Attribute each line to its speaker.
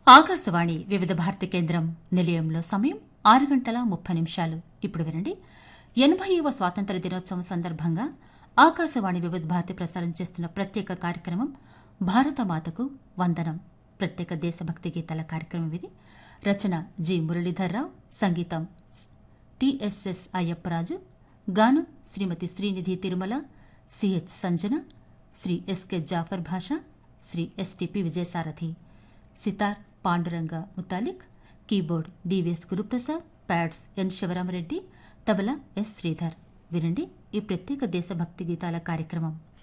Speaker 1: ఆకాశవాణి వివిధ భారతి కేంద్రం నిలయంలో సమయం ఆరు గంటల ముప్పై నిమిషాలు ఇప్పుడు వినండి ఎనభైవ స్వాతంత్ర దినోత్సవం సందర్భంగా ఆకాశవాణి వివిధ భారతి ప్రసారం చేస్తున్న ప్రత్యేక కార్యక్రమం భారతమాతకు వందనం ప్రత్యేక దేశభక్తి గీతాల కార్యక్రమం ఇది రచన జి మురళీధర్రావు సంగీతం టిఎస్ఎస్ అయ్యప్పరాజు గానం Shrimati Srinidhi Tirumala C H Sanjana Shri S K Jafar Basha Shri S T P Vijayasarathi sitar Panduranga Mutalik keyboard D V S Guruprasad pads N Sivaramareddy tabla S Sridhar వినండి ఈ ప్రత్యేక దేశభక్తి గీతాల కార్యక్రమం